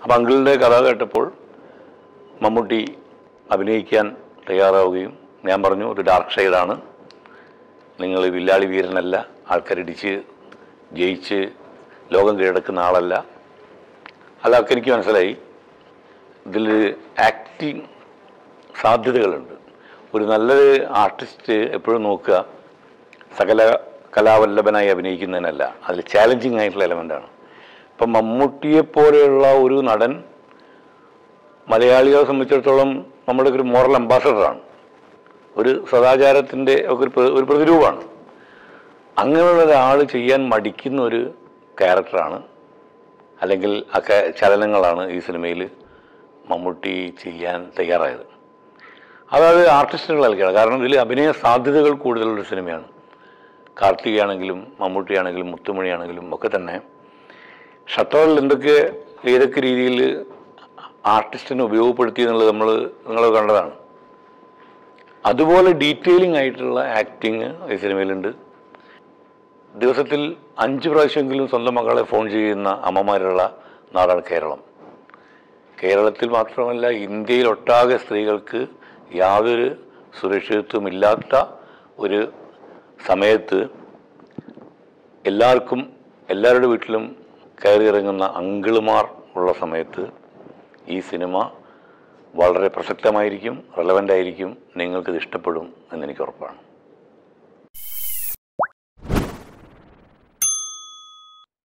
അപ്പം അങ്കിളിൻ്റെ കഥ കേട്ടപ്പോൾ മമ്മൂട്ടി അഭിനയിക്കാൻ തയ്യാറാവുകയും ഞാൻ പറഞ്ഞു ഒരു ഡാർക്ക് ഷെയ്ഡാണ് നിങ്ങൾ വില്ലാളി വീരനല്ല ആൾക്കാരിടിച്ച് ജയിച്ച് ലോകം കീഴടക്കുന്ന ആളല്ല അതൊക്കെ എനിക്ക് മനസ്സിലായി ഇതിൽ ആക്ടിങ് സാധ്യതകളുണ്ട് ഒരു നല്ലൊരു ആർട്ടിസ്റ്റ് എപ്പോഴും നോക്കുക സകല കലാവല്ലഭനായി അഭിനയിക്കുന്നതിനല്ല അതിൽ ചാലഞ്ചിങ് ആയിട്ടുള്ള എലമെൻ്റാണ് ഇപ്പം മമ്മൂട്ടിയെപ്പോലെയുള്ള ഒരു നടൻ മലയാളികളെ സംബന്ധിച്ചിടത്തോളം നമ്മുടെ ഒരു മോറൽ അംബാസഡറാണ് ഒരു സദാചാരത്തിൻ്റെ ഒക്കെ ഒരു പ്ര- ഒരു പ്രതിരൂപമാണ് അങ്ങനെയുള്ള ഒരാൾ ചെയ്യാൻ മടിക്കുന്ന ഒരു ക്യാരക്ടറാണ് അല്ലെങ്കിൽ ആ ക- ചലനങ്ങളാണ് ഈ സിനിമയിൽ മമ്മൂട്ടി ചെയ്യാൻ തയ്യാറായത് അതായത് ആർട്ടിസ്റ്റുകൾ നൽകിയാണ് കാരണം ഇതിൽ അഭിനയ സാധ്യതകൾ കൂടുതലുള്ളൊരു സിനിമയാണ് കാർത്തികയാണെങ്കിലും മമ്മൂട്ടിയാണെങ്കിലും മുത്തുമണിയാണെങ്കിലും ഒക്കെ തന്നെ ഷട്ടറിൽ എന്തൊക്കെ ഏതൊക്കെ രീതിയിൽ ആർട്ടിസ്റ്റിനെ ഉപയോഗപ്പെടുത്തി എന്നുള്ളത് നമ്മൾ നിങ്ങൾ കണ്ടതാണ് അതുപോലെ ഡീറ്റെയിലിംഗ് ആയിട്ടുള്ള ആക്ടിങ് ഈ സിനിമയിലുണ്ട് ദിവസത്തിൽ അഞ്ച് പ്രാവശ്യമെങ്കിലും സ്വന്തം മകളെ ഫോൺ ചെയ്യുന്ന അമ്മമാരുള്ള നാടാണ് കേരളം കേരളത്തിൽ മാത്രമല്ല ഇന്ത്യയിലൊട്ടാകെ സ്ത്രീകൾക്ക് യാതൊരു സുരക്ഷിതത്വമില്ലാത്ത ഒരു സമയത്ത് എല്ലാവർക്കും എല്ലാവരുടെ വീട്ടിലും കയറി ഇറങ്ങുന്ന അങ്കിളുമാർ ഉള്ള സമയത്ത് ഈ സിനിമ വളരെ പ്രസക്തമായിരിക്കും റെലവൻ്റ് ആയിരിക്കും നിങ്ങൾക്കിത് ഇഷ്ടപ്പെടും എന്നെനിക്ക് ഉറപ്പാണ്